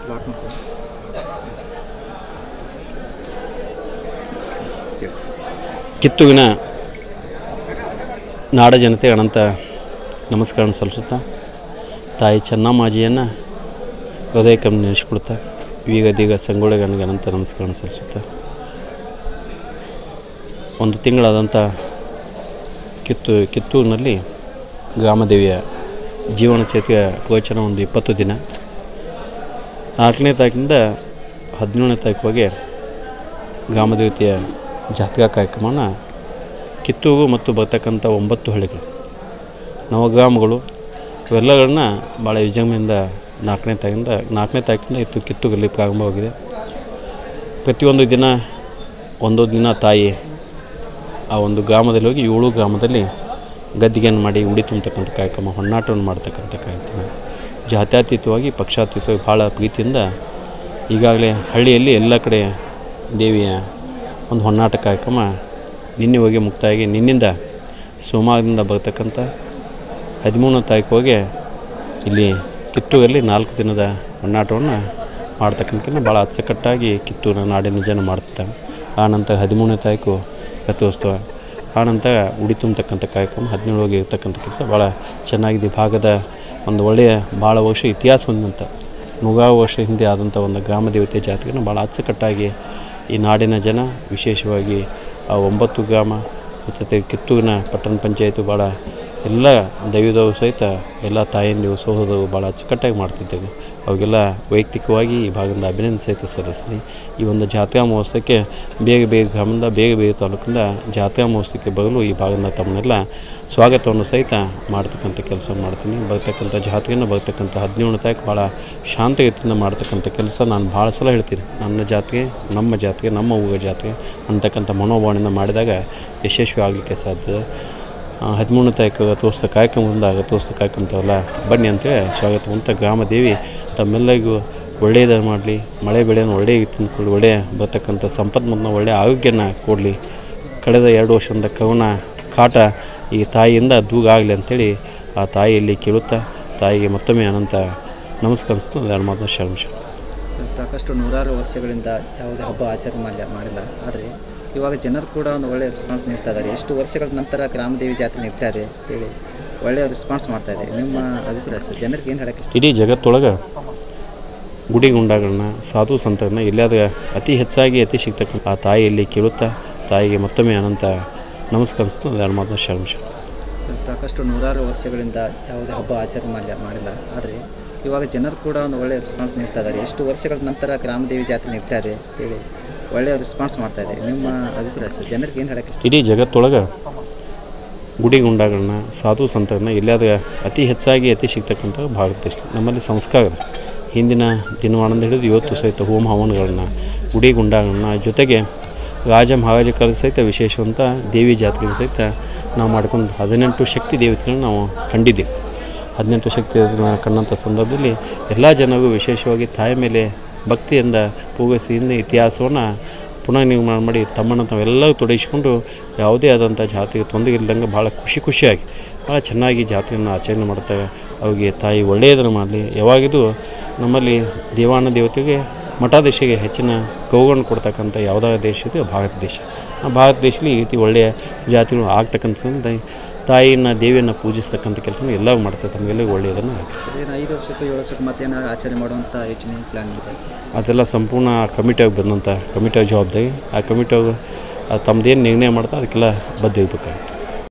ಕಿತ್ತುವಿನ ನಾಡ ಜನತೆ ಅನಂತ ನಮಸ್ಕಾರ ಸಲ್ಲಿಸುತ್ತಾ ತಾಯಿ ಚೆನ್ನಮ್ಮಾಜಿಯನ್ನು ಹೃದಯಕ್ಕೆ ನೆನೆಸ್ಕೊಳ್ತಾ ಈಗ ದೀಗ ಸಂಗೊಳ್ಳಿಗನಿಗೆ ಅನಂತ ನಮಸ್ಕಾರ ಸಲ್ಲಿಸುತ್ತಾ ಒಂದು ತಿಂಗಳಾದಂಥ ಕಿತ್ತು ಕಿತ್ತೂರಿನಲ್ಲಿ ಗ್ರಾಮದೇವಿಯ ಜೀವನ ಚೇತಿಯ ಪ್ರವಚನ ಒಂದು ಇಪ್ಪತ್ತು ದಿನ ನಾಲ್ಕನೇ ತಾರೀಕಿನಿಂದ ಹದಿನೇಳನೇ ತಾರೀಕುವರೆಗೆ ಗ್ರಾಮದೇವತೆಯ ಜಾತ್ರಾ ಕಾರ್ಯಕ್ರಮನ ಕಿತ್ತೂರು ಮತ್ತು ಬರ್ತಕ್ಕಂಥ ಒಂಬತ್ತು ಹಳ್ಳಿಗಳು ನವಗ್ರಾಮಗಳು ಇವೆಲ್ಲಗಳನ್ನ ಭಾಳ ವಿಜೃಂಭಣೆಯಿಂದ ನಾಲ್ಕನೇ ತಾರೀಕಿಂದ ನಾಲ್ಕನೇ ತಾರೀಕಿಂದ ಇತ್ತು ಕಿತ್ತೂರಲ್ಲಿ ಪ್ರಾರಂಭವಾಗಿದೆ ಪ್ರತಿಯೊಂದು ದಿನ ಒಂದೊಂದು ದಿನ ತಾಯಿ ಆ ಒಂದು ಗ್ರಾಮದಲ್ಲಿ ಹೋಗಿ ಏಳು ಗ್ರಾಮದಲ್ಲಿ ಗದ್ದಿಗೆಯನ್ನು ಮಾಡಿ ಉಡಿ ತುಂಬತಕ್ಕಂಥ ಕಾರ್ಯಕ್ರಮ ಹೊನ್ನಾಟವನ್ನು ಮಾಡ್ತಕ್ಕಂಥ ಕಾರ್ಯಕ್ರಮ ಜಾತ್ಯತೀತವಾಗಿ ಪಕ್ಷಾತೀತವಾಗಿ ಭಾಳ ಪ್ರೀತಿಯಿಂದ ಈಗಾಗಲೇ ಹಳ್ಳಿಯಲ್ಲಿ ಎಲ್ಲ ಕಡೆ ದೇವಿಯ ಒಂದು ಹೊನ್ನಾಟ ಕಾರ್ಯಕ್ರಮ ನಿನ್ನೆ ಹೋಗಿ ಮುಕ್ತಾಯಾಗಿ ನಿನ್ನಿಂದ ಸೋಮವಾರದಿಂದ ಬರ್ತಕ್ಕಂಥ ಹದಿಮೂರನೇ ತಾರೀಕುವರೆಗೆ ಇಲ್ಲಿ ಕಿತ್ತೂರಲ್ಲಿ ನಾಲ್ಕು ದಿನದ ಹೊನ್ನಾಟವನ್ನು ಮಾಡ್ತಕ್ಕಂಥ ಭಾಳ ಅಚ್ಚುಕಟ್ಟಾಗಿ ಕಿತ್ತೂರಿನ ನಾಡಿನ ಜನ ಮಾಡ್ತಾರೆ ಆ ನಂತರ ಹದಿಮೂರನೇ ತಾರೀಕು ರಥೋತ್ಸವ ಆ ನಂತರ ಉಡಿ ತುಂಬತಕ್ಕಂಥ ಕಾರ್ಯಕ್ರಮ ಹದಿನೇಳಗೆ ಇರ್ತಕ್ಕಂಥ ಕೆಲಸ ಭಾಳ ಚೆನ್ನಾಗಿದೆ ಈ ಭಾಗದ ಒಂದು ಒಳ್ಳೆಯ ಭಾಳ ವರ್ಷ ಇತಿಹಾಸ ಹೊಂದಿದಂಥ ನೂರಾರು ವರ್ಷ ಹಿಂದೆ ಆದಂಥ ಒಂದು ಗ್ರಾಮ ದೇವತೆ ಜಾತ್ರೆಯನ್ನು ಭಾಳ ಅಚ್ಚುಕಟ್ಟಾಗಿ ಈ ನಾಡಿನ ಜನ ವಿಶೇಷವಾಗಿ ಆ ಒಂಬತ್ತು ಗ್ರಾಮ ಮತ್ತು ಕಿತ್ತೂರಿನ ಪಟ್ಟಣ ಪಂಚಾಯತು ಭಾಳ ಎಲ್ಲ ದೈವದವರು ಸಹಿತ ಎಲ್ಲ ತಾಯಂದಿರು ಸಹೋದರರು ಭಾಳ ಅಚ್ಚುಕಟ್ಟಾಗಿ ಮಾಡ್ತಿದ್ದೇವೆ ಅವಾಗೆಲ್ಲ ವೈಯಕ್ತಿಕವಾಗಿ ಈ ಭಾಗದಿಂದ ಅಭಿನಂದನೆ ಸಹಿತ ಸಲ್ಲಿಸ್ತೀನಿ ಈ ಒಂದು ಜಾತ್ರಾ ಮಹೋತ್ಸವಕ್ಕೆ ಬೇಗ ಬೇಗ ಗ್ರಾಮದಿಂದ ಬೇಗ ಬೇಗ ತಾಲೂಕಿಂದ ಜಾತ್ರಾ ಮಹೋತ್ಸವಕ್ಕೆ ಬರಲು ಈ ಭಾಗದಿಂದ ತಮ್ಮನ್ನೆಲ್ಲ ಸ್ವಾಗತವನ್ನು ಸಹಿತ ಮಾಡ್ತಕ್ಕಂಥ ಕೆಲಸ ಮಾಡ್ತೀನಿ ಬರ್ತಕ್ಕಂಥ ಜಾತ್ರೆಯನ್ನು ಬರ್ತಕ್ಕಂಥ ಹದಿನೇಳನೇ ತಾರೀಕು ಭಾಳ ಶಾಂತಗತಿಯಿಂದ ಮಾಡ್ತಕ್ಕಂಥ ಕೆಲಸ ನಾನು ಭಾಳ ಸಲ ಹೇಳ್ತೀನಿ ನನ್ನ ಜಾತ್ರೆ ನಮ್ಮ ಜಾತ್ರೆ ನಮ್ಮ ಊರ ಜಾತ್ರೆ ಅಂತಕ್ಕಂಥ ಮನೋಭಾವನೆಯಿಂದ ಮಾಡಿದಾಗ ಯಶಸ್ವಿ ಆಗಲಿಕ್ಕೆ ಸಾಧ್ಯ ಹದಿಮೂರನೇ ತಾರೀಕು ರಥೋತ್ಸವ ಕಾರ್ಯಕ್ರಮದಿಂದ ರಥೋತ್ಸವ ಕಾರ್ಯಕ್ರಮದವಲ್ಲ ಬನ್ನಿ ಅಂತೇಳಿ ಸ್ವಾಗತವಂತ ಗ್ರಾಮ ದೇವಿ ತಮ್ಮೆಲ್ಲರಿಗೂ ಒಳ್ಳೆಯದನ್ನು ಮಾಡಲಿ ಮಳೆ ಬೆಳೆಯನ್ನು ಒಳ್ಳೆಯ ತಂದುಕೊಳ್ಳಿ ಒಳ್ಳೆಯ ಬರ್ತಕ್ಕಂಥ ಸಂಪನ್ಮೂಲನ ಒಳ್ಳೆಯ ಆರೋಗ್ಯನ ಕೊಡಲಿ ಕಳೆದ ಎರಡು ವರ್ಷದಿಂದ ಕರೋನಾ ಕಾಟ ಈ ತಾಯಿಯಿಂದ ದೂರ ಆಗಲಿ ಅಂಥೇಳಿ ಆ ತಾಯಿಯಲ್ಲಿ ಕೇಳುತ್ತಾ ತಾಯಿಗೆ ಮತ್ತೊಮ್ಮೆ ಅನಂತ ನಮಸ್ಕರಿಸ್ತು ಎರಡು ಮಾತನ್ನ ಶರ್ಮಿಷ ಸಾಕಷ್ಟು ನೂರಾರು ವರ್ಷಗಳಿಂದ ಯಾವುದೇ ಹಬ್ಬ ಆಚರಣೆ ಮಾಡಲಿ ಮಾಡಿಲ್ಲ ಆದರೆ ಇವಾಗ ಜನರು ಕೂಡ ಒಂದು ಒಳ್ಳೆಯ ರೆಸ್ಪಾನ್ಸ್ ನೀಡ್ತಾ ಇದ್ದಾರೆ ಎಷ್ಟು ವರ್ಷಗಳ ನಂತರ ಗ್ರಾಮದೇವಿ ಜಾತ್ರೆ ನಡೀತಾ ಇದೆ ಹೇಳಿ ಒಳ್ಳೆಯ ರೆಸ್ಪಾನ್ಸ್ ಮಾಡ್ತಾ ಇದೆ ನಿಮ್ಮ ಅಭಿಪ್ರಾಯ ಸರ್ ಜನರಿಗೆ ಏನು ಹೇಳಕ್ಕೆ ಇಷ್ಟ ಇಡೀ ಜಗತ್ತೊಳಗೆ ಗುಡಿ ಗುಂಡಗಳನ್ನ ಸಾಧು ಸಂತರನ್ನ ಎಲ್ಲಾದ ಅತಿ ಹೆಚ್ಚಾಗಿ ಅತಿ ಸಿಗ್ತಕ್ಕಂಥ ಆ ತಾಯಿಯಲ್ಲಿ ಕೇಳುತ್ತಾ ತಾಯಿಗೆ ಮತ್ತೊಮ್ಮೆ ಅನಂತ ನಮಸ್ಕರಿಸ್ತು ಎರಡು ಮಾತನ್ನ ಶರ್ಮಿಷ ಸರ್, ಸಾಕಷ್ಟು ನೂರಾರು ವರ್ಷಗಳಿಂದ ಯಾವುದೇ ಹಬ್ಬ ಆಚರಣೆ ಮಾಡಲಿ ಮಾಡಿಲ್ಲ ಆದರೆ ಇವಾಗ ಜನರು ಕೂಡ ಒಂದು ಒಳ್ಳೆಯ ರೆಸ್ಪಾನ್ಸ್ ನೀಡ್ತಾ ಇದ್ದಾರೆ ಎಷ್ಟು ವರ್ಷಗಳ ನಂತರ ಗ್ರಾಮದೇವಿ ಜಾತ್ರೆ ನಡೀತಾ ಇದೆ ಹೇಳಿ ಒಳ್ಳೆಯ ರೆಸ್ಪಾನ್ಸ್ ಮಾಡ್ತಾ ಇದೆ ನಿಮ್ಮ ಅಭಿಪ್ರಾಯ ಸರ್ ಜನರಿಗೆ ಏನು ಹೇಳಕ್ಕೆ ಇಷ್ಟ ಇಡೀ ಜಗತ್ತೊಳಗೆ ಗುಡಿ ಗುಂಡಗಳನ್ನ ಸಾಧು ಸಂತರನ್ನ ಎಲ್ಲಾದ ಅತಿ ಹೆಚ್ಚಾಗಿ ಅತಿ ಸಿಗ್ತಕ್ಕಂಥ ಭಾರತ ದೇಶ ನಮ್ಮಲ್ಲಿ ಸಂಸ್ಕಾರ ಇದೆ. ಹಿಂದಿನ ದಿನಮಾನದಿಂದ ಹಿಡಿದು ಇವತ್ತು ಸಹಿತ ಹೋಮ ಹವನಗಳನ್ನ ಗುಡಿ ಗುಂಡಗಳನ್ನ ಜೊತೆಗೆ ರಾಜ ಮಹಾರಾಜ ಕಾಲದ ಸಹಿತ ವಿಶೇಷವಂತ ದೇವಿ ಜಾತ್ರೆಗಳು ಸಹಿತ ನಾವು ಮಾಡ್ಕೊಂಡು ಹದಿನೆಂಟು ಶಕ್ತಿ ದೇವತೆಗಳನ್ನ ನಾವು ಕಂಡಿದ್ದೀವಿ ಹದಿನೆಂಟು ಶಕ್ತಿ ದೇವತೆಗಳನ್ನ ಕಂಡಂಥ ಸಂದರ್ಭದಲ್ಲಿ ಎಲ್ಲ ಜನರು ವಿಶೇಷವಾಗಿ ತಾಯಿ ಮೇಲೆ ಭಕ್ತಿಯಿಂದ ಪೂರೈಸಿ ಹಿಂದೆ ಇತಿಹಾಸವನ್ನು ಪುನಃ ನಿರ್ಮಾಣ ಮಾಡಿ ತಮ್ಮನ್ನು ತಾವೆಲ್ಲರೂ ತೊಡಗಿಸಿಕೊಂಡು ಯಾವುದೇ ಆದಂಥ ಜಾತಿಗೆ ತೊಂದರೆ ಇಲ್ಲದಂಗೆ ಭಾಳ ಖುಷಿ ಖುಷಿಯಾಗಿ ಭಾಳ ಚೆನ್ನಾಗಿ ಜಾತ್ರೆಯನ್ನು ಆಚರಣೆ ಮಾಡ್ತಾರೆ ಅವ್ರಿಗೆ ತಾಯಿ ಒಳ್ಳೆಯದನ್ನು ಮಾಡಲಿ ಯಾವಾಗಿದು ನಮ್ಮಲ್ಲಿ ದೇವಾನ ದೇವತೆಗೆ ಮಠಾಧೀಶಿಗೆ ಹೆಚ್ಚಿನ ಗೌರವವನ್ನು ಕೊಡ್ತಕ್ಕಂಥ ಯಾವುದಾದ್ರು ದೇಶ ಇದೆ ಭಾರತ ದೇಶ ಆ ಭಾರತ ದೇಶದಲ್ಲಿ ಈ ರೀತಿ ಒಳ್ಳೆಯ ಜಾತಿಗಳು ಆಗ್ತಕ್ಕಂಥದ್ದು ತಾಯಿಯನ್ನು ದೇವಿಯನ್ನು ಪೂಜಿಸ್ತಕ್ಕಂಥ ಕೆಲಸನ ಎಲ್ಲರೂ ಮಾಡ್ತಾರೆ ತಮಗೆಲ್ಲರಿಗೂ ಒಳ್ಳೆಯದನ್ನು ಆಗ್ತದೆ ಸರ್ ಏನು ಐದು ವರ್ಷಕ್ಕೂ ಏಳು ವರ್ಷಕ್ಕೆ ಮತ್ತೇನಾದ್ರು ಆಚರಣೆ ಮಾಡುವಂಥ ಯೋಚನೆ ಪ್ಲ್ಯಾನ್ ಇದೆ ಸರ್ ಅದೆಲ್ಲ ಸಂಪೂರ್ಣ ಕಮಿಟಿಯಾಗಿ ಬಂದಂಥ ಕಮಿಟಿಯಾಗಿ ಜವಾಬ್ದಾರಿ ಆ ಕಮಿಟಿಯಾಗ ತಮ್ಮದೇನು ನಿರ್ಣಯ ಮಾಡ್ತಾ ಅದಕ್ಕೆಲ್ಲ ಬದ್ಧ ಇರಬೇಕಾಗುತ್ತೆ